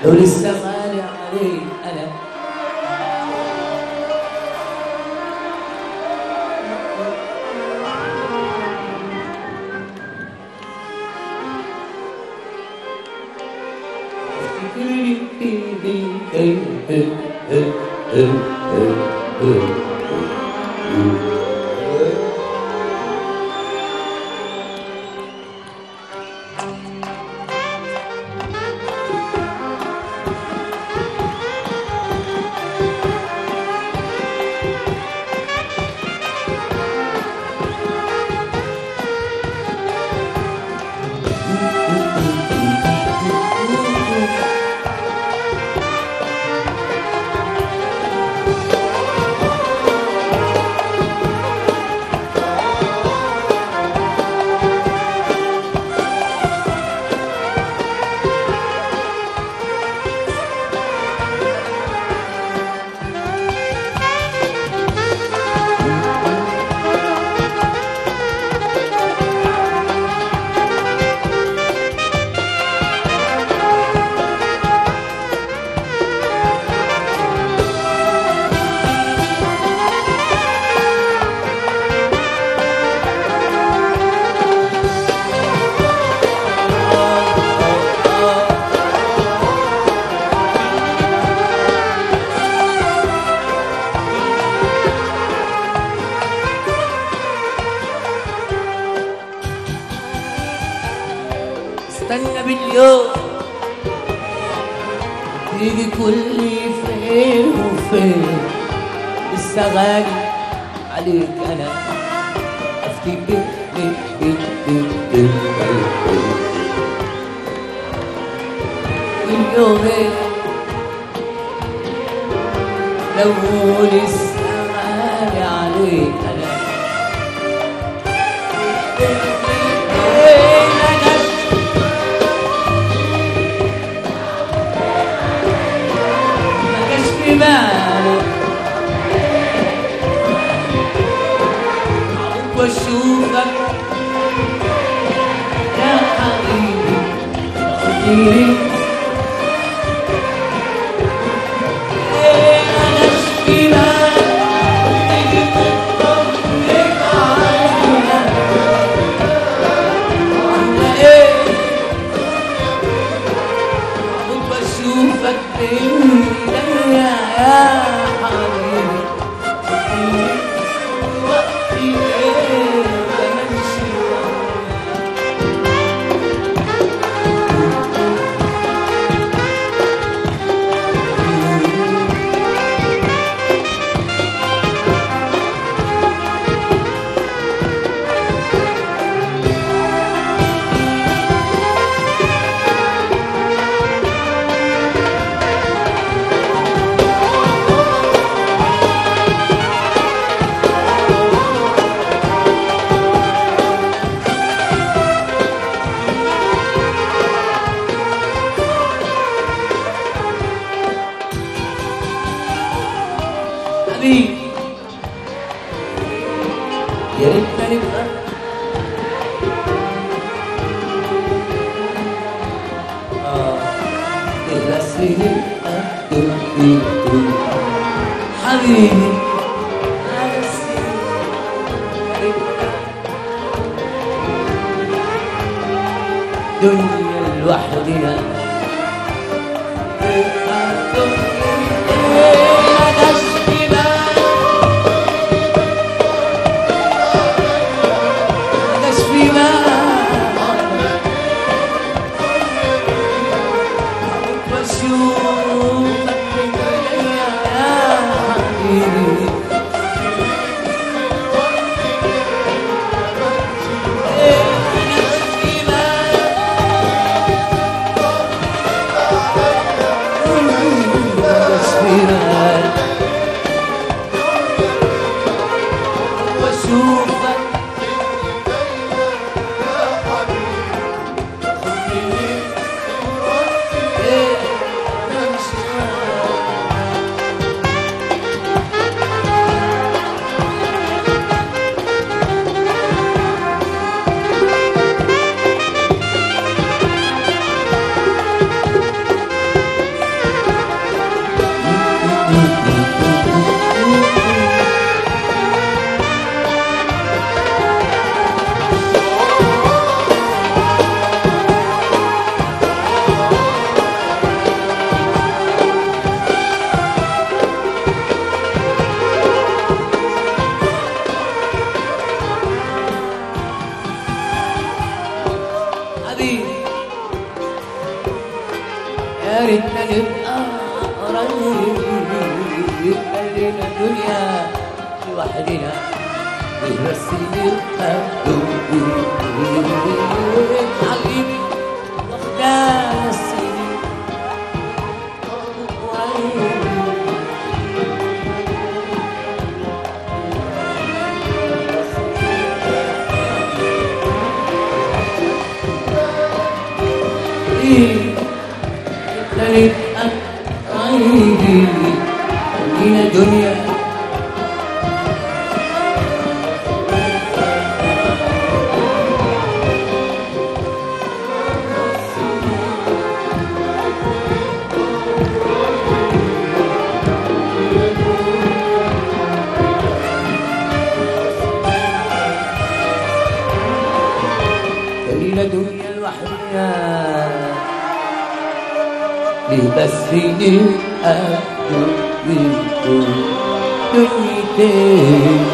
لو لسه غالي عليك انا استنى باليوم تيجي كل فين وفين لسه غالي عليك انا افتكر اليومين لو لسه غالي عليك انا ما كانش في بالي واشوفك يا حبيبي خديني إيه ما كانش في بالي تيجي تطمن عليا وأنا إيه كنت بشوفك بإيديا يا حبيبي وقتي إيه بمشي حبيبي يا ريتنا نبقى آه بس نبقى دو دو دو حبيبي بس نبقى دنيا لوحدنا نبقى دنيا لوحدنا تشفي ما واشوفك يا حبيبي تشفي ما حبيبي يا ريتنا نبقى قريب خلينا الدنيا لوحدنا ليه بس نبقى دول حبيبي واخدانا السنين قريب إيه نبقى قريب خلينا دنيا خلينا دنيا لوحدنا ليه بس نبقى دنيتين